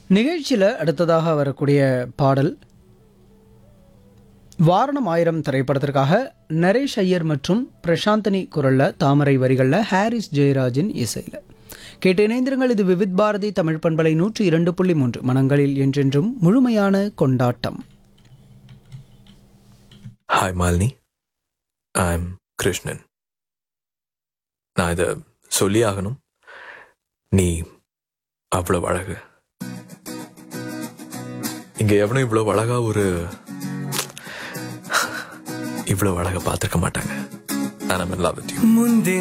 நிகழ்ச்சியில் அடுத்ததாக வரக்கூடிய பாடல் வாரணம் ஆயிரம் திரைப்படத்திற்காக நரேஷ் ஐயர் மற்றும் பிரசாந்தனி குரல்ல தாமரை வரிகளில் ஹாரிஸ் ஜெயராஜின் இசையில் கேட்டு இணைந்திருங்கள் இது விவித் பாரதி தமிழ் பண்பலை நூற்றி இரண்டு புள்ளி மூன்று மனங்களில் என்றென்றும் முழுமையான கொண்டாட்டம் hi Malini I am Krishnan நான் இதை சொல்லி ஆகணும் நீ அவ்வளவு அழகு இங்க எவனும் இவ்வளவு அழகா ஒரு இவ்வளவு அழகா பார்த்திருக்க மாட்டாங்க நான் லவ் வித் யூ ಮುಂದೆ